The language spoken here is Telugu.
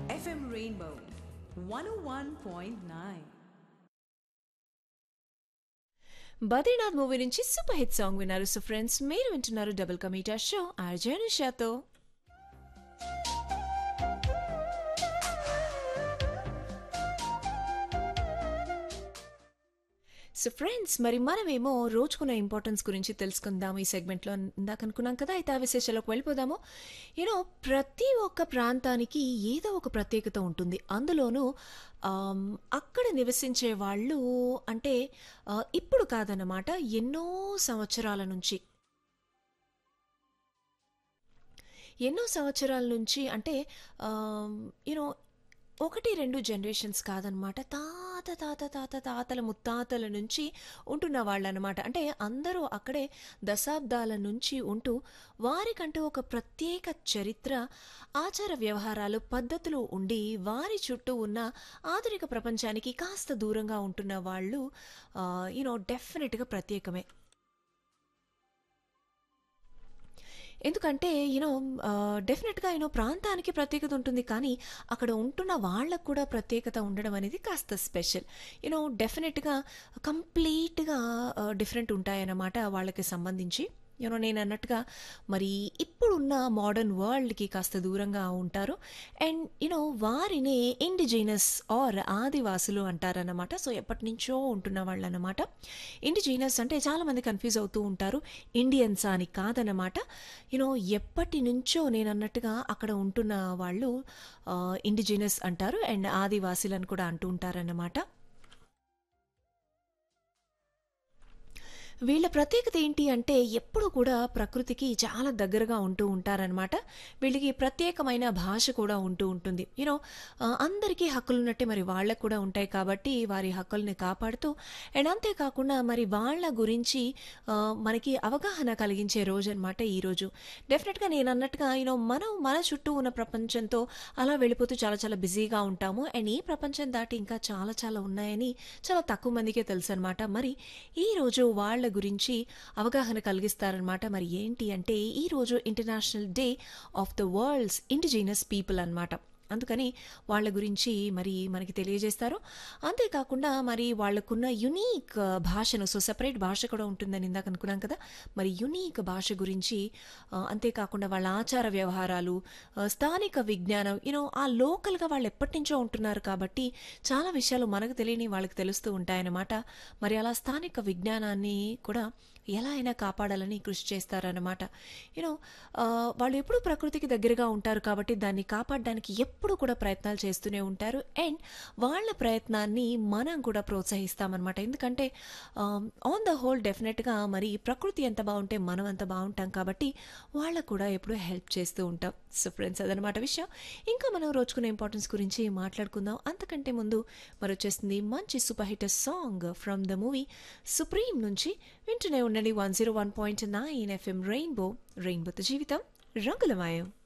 FM Rainbow 101.9. బద్రీనాథ్ మూవీ నుంచి సూపర్ హిట్ సాంగ్ విన్నారు సో ఫ్రెండ్స్ మీరు వింటున్నారు డబుల్ కమీటా షో ఆర్జే నిషాతో సో ఫ్రెండ్స్ మరి మనమేమో రోజుకున్న ఇంపార్టెన్స్ గురించి తెలుసుకుందాం ఈ సెగ్మెంట్లో ఇందాక అనుకున్నాం కదా అయితే ఆ విశేషాలకు వెళ్ళిపోదాము యూనో ప్రతి ఒక్క ప్రాంతానికి ఏదో ఒక ప్రత్యేకత ఉంటుంది అందులోనూ ఆమ్, అక్కడ నివసించే వాళ్ళు అంటే ఆ, ఇప్పుడు కాదన్నమాట ఎన్నో సంవత్సరాల నుంచి ఎన్నో సంవత్సరాల నుంచి అంటే యూనో ఒకటి రెండు జనరేషన్స్ కాదనమాట తాత తాత తాత తాతల ముత్తాతల నుంచి ఉంటున్న వాళ్ళు అనమాట అంటే అందరూ అక్కడే దశాబ్దాల నుంచి ఉంటూ వారికంటూ ఒక ప్రత్యేక చరిత్ర ఆచార వ్యవహారాలు పద్ధతులు ఉండి వారి చుట్టూ ఉన్న ఆధునిక ప్రపంచానికి కాస్త దూరంగా ఉంటున్న వాళ్ళు యూనో డెఫినెట్గా ప్రత్యేకమే ఎందుకంటే యూనో డెఫినెట్గా యూనో ప్రాంతానికి ప్రత్యేకత ఉంటుంది కానీ అక్కడ ఉంటున్న వాళ్ళకు కూడా ప్రత్యేకత ఉండడం అనేది కాస్త స్పెషల్ యూనో డెఫినెట్గా కంప్లీట్గా డిఫరెంట్ ఉంటాయన్నమాట వాళ్ళకి సంబంధించి యూనో నేను అన్నట్టుగా మరి ఇప్పుడున్న మోడర్న్ వరల్డ్కి కాస్త దూరంగా ఉంటారు అండ్ యూనో వారిని ఇండిజినస్ ఆర్ ఆదివాసులు అంటారన్నమాట సో ఎప్పటి నుంచో ఉంటున్న వాళ్ళు అనమాట ఇండిజినస్ అంటే చాలామంది కన్ఫ్యూజ్ అవుతూ ఉంటారు ఇండియన్స్ అని కాదన్నమాట యూనో ఎప్పటి నుంచో నేను అన్నట్టుగా అక్కడ ఉంటున్న వాళ్ళు ఇండిజినస్ అంటారు అండ్ ఆదివాసులు అని కూడా అంటూ ఉంటారన్నమాట వీళ్ళ ప్రత్యేకత ఏంటి అంటే ఎప్పుడు కూడా ప్రకృతికి చాలా దగ్గరగా ఉంటూ ఉంటారనమాట వీళ్ళకి ప్రత్యేకమైన భాష కూడా ఉంటూ ఉంటుంది యూనో అందరికీ హక్కులు ఉన్నట్టే మరి వాళ్ళకు కూడా ఉంటాయి కాబట్టి వారి హక్కుల్ని కాపాడుతూ అండ్ అంతేకాకుండా మరి వాళ్ళ గురించి ఆ, మనకి అవగాహన కలిగించే రోజు అనమాట ఈ రోజు డెఫినెట్గా నేను అన్నట్టుగా యూనో మనం మన చుట్టూ ఉన్న ప్రపంచంతో అలా వెళ్ళిపోతూ చాలా చాలా బిజీగా ఉంటాము అండ్ ఈ ప్రపంచం దాటి ఇంకా చాలా చాలా ఉన్నాయని చాలా తక్కువ మందికే తెలుసు అనమాట మరి ఈ రోజు వాళ్ళ గురించి అవగాహన కలిగిస్తారనమాట మరి ఏంటి అంటే ఈ రోజు international day of the world's indigenous people అన్నమాట అందుకని వాళ్ళ గురించి మరి మనకి తెలియజేస్తారు అంతేకాకుండా మరి వాళ్ళకున్న యునీక్ భాషను సో సెపరేట్ భాష కూడా ఉంటుందని ఇందాక అనుకున్నాం కదా మరి యునీక్ భాష గురించి ఆ, అంతేకాకుండా వాళ్ళ ఆచార వ్యవహారాలు ఆ, స్థానిక విజ్ఞానం యూనో ఆ లోకల్గా వాళ్ళు ఎప్పటి నుంచో ఉంటున్నారు కాబట్టి చాలా విషయాలు మనకు తెలియని వాళ్ళకి తెలుస్తూ ఉంటాయన్నమాట మరి అలా స్థానిక విజ్ఞానాన్ని కూడా ఎలా అయినా కాపాడాలని కృషి చేస్తారన్నమాట యూనో వాళ్ళు ఎప్పుడు ప్రకృతికి దగ్గరగా ఉంటారు కాబట్టి దాన్ని కాపాడడానికి ఎప్పుడు కూడా ప్రయత్నాలు చేస్తూనే ఉంటారు అండ్ వాళ్ళ ప్రయత్నాన్ని మనం కూడా ప్రోత్సహిస్తామన్నమాట ఎందుకంటే ఆన్ ద హోల్ డెఫినెట్గా మరి ప్రకృతి ఎంత బాగుంటే మనం అంత బాగుంటాం కాబట్టి వాళ్ళకు కూడా ఎప్పుడూ హెల్ప్ చేస్తూ ఉంటాం సో ఫ్రెండ్స్ అదనమాట విషయం ఇంకా మనం రోజుకున్న ఇంపార్టెన్స్ గురించి మాట్లాడుకుందాం అంతకంటే ముందు మరి వచ్చేస్తుంది మంచి super hit song from the movie Supreme నుంచి వింటూనే ఉండండి one zero one point nine FM Rainbow రెయిన్బోతో జీవితం రంగులమయం